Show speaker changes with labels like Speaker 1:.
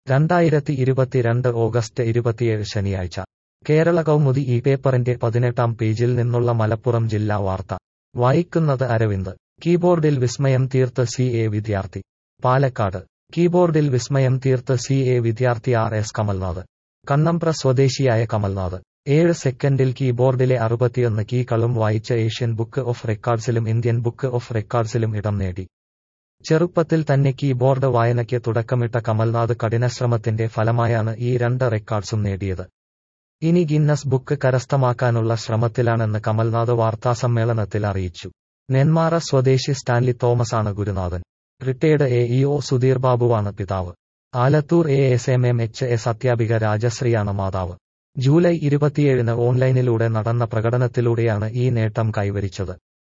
Speaker 1: രണ്ടായിരത്തി ഇരുപത്തിരണ്ട് ഓഗസ്റ്റ് ഇരുപത്തിയേഴ് ശനിയാഴ്ച കേരള കൗമുദി ഈ പേപ്പറിന്റെ പതിനെട്ടാം പേജിൽ നിന്നുള്ള മലപ്പുറം ജില്ലാ വാർത്ത വായിക്കുന്നത് അരവിന്ദ് കീബോർഡിൽ വിസ്മയം തീർത്ത് സി എ വിദ്യാർത്ഥി പാലക്കാട് കീബോർഡിൽ വിസ്മയം തീർത്ത് സി എ വിദ്യാർത്ഥി ആർ എസ് കമൽനാഥ് കണ്ണമ്പ്ര സ്വദേശിയായ കമൽനാഥ് ഏഴ് സെക്കൻഡിൽ കീബോർഡിലെ അറുപത്തിയൊന്ന് കീകളും വായിച്ച ഏഷ്യൻ ബുക്ക് ഓഫ് റെക്കോർഡ്സിലും ഇന്ത്യൻ ബുക്ക് ഓഫ് റെക്കോർഡ്സിലും ഇടം നേടി ചെറുപ്പത്തിൽ തന്നെ കീബോർഡ് വായനയ്ക്ക് തുടക്കമിട്ട കമൽനാഥ് കഠിനശ്രമത്തിന്റെ ഫലമായാണ് ഈ രണ്ട് റെക്കോർഡ്സും നേടിയത് ഇനി ഗിന്നസ് ബുക്ക് കരസ്ഥമാക്കാനുള്ള ശ്രമത്തിലാണെന്ന് കമൽനാഥ് വാർത്താസമ്മേളനത്തിൽ അറിയിച്ചു നെന്മാറ സ്വദേശി സ്റ്റാൻലി തോമസാണ് ഗുരുനാഥൻ retired A E O Sudheer ബാബുവാണ് പിതാവ് Alathur A S M M H S അധ്യാപിക രാജശ്രീയാണ് മാതാവ് ജൂലൈ ഇരുപത്തിയേഴിന് ഓൺലൈനിലൂടെ നടന്ന പ്രകടനത്തിലൂടെയാണ് ഈ നേട്ടം കൈവരിച്ചത്